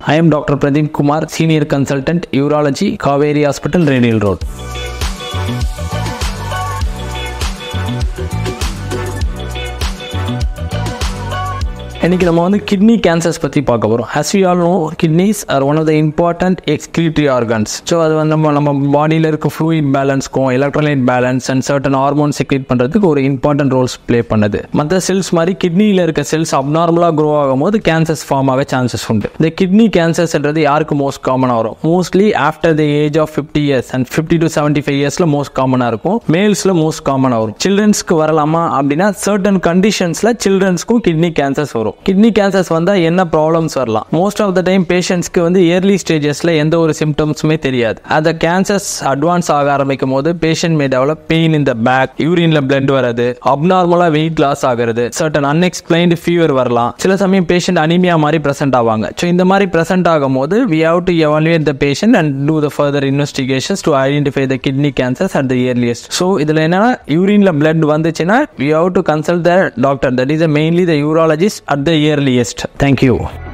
I am Dr. Pradeep Kumar, Senior Consultant, Urology, Kaveri Hospital, Radial Road. இன்னைக்கு நம்ம வந்து kidney cancers பற்றி பார்க்க போகிறோம் as we all know kidneys are one of the important excretory organs so அது வந்து நம்ம நம்ம பாடியில் இருக்க ஃப்ளூயிட் பேலன்ஸ்க்கும் electrolyte balance and certain hormone secrete பண்ணுறதுக்கு ஒரு இம்பார்ட்டன்ட் ரோல்ஸ் ப்ளே பண்ணுது மற்ற செல்ஸ் மாதிரி கிட்னியில் இருக்க செல்ஸ் அப்நார்மலாக க்ரோ ஆகும்போது கேன்சர்ஸ் ஃபார்ம் ஆக சான்சஸ் உண்டு இந்த கிட்னி கேன்சர்ஸ்ன்றது யாருக்கு மோஸ்ட் காமனாக வரும் mostly after the age of fifty years and fifty to seventy five இயர்ஸில் மோஸ்ட் காமனாக இருக்கும் மேல்ஸில் மோஸ்ட் காமனாக வரும் சில்ட்ரன்ஸ்க்கு வரலாமா அப்படின்னா சர்டன் கண்டிஷன்ஸில் சில்ட்ரன்ஸ்க்கும் கிட்னி கேன்சர்ஸ் வரும் கிட்னி கேன்சர்ஸ் வந்தால் என்ன ப்ராப்ளம்ஸ் வரலாம் மோஸ்ட் ஆஃப் த டைம் பேஷண்ட்ஸ்க்கு வந்து இயர்லி ஸ்டேஜஸில் எந்த ஒரு சிம்டம்ஸுமே தெரியாது அந்த கேன்சர்ஸ் அட்வான்ஸ் ஆக ஆரம்பிக்கும் போது பேஷண்ட் மே டெவலப் பெயின் இந்த பேக் யூரின்ல பிளட் வரது அப்நார்மலாக வெயிட் லாஸ் ஆகிறது சர்டன் அன்எக்ஸ்பிளைன்டு ஃபீவர் வரலாம் சில சமயம் பேஷண்ட் அனிமியா மாதிரி பிரசன்ட் ஆவாங்க ஸோ இந்த மாதிரி பிரசன்ட் ஆகும் போது we have to evaluate the patient and do the further investigations to identify the kidney cancers at the earliest so இதில் என்னன்னா யூரின்ல பிளட் வந்துச்சுன்னா we have to consult the doctor that is mainly the urologist at the earliest thank you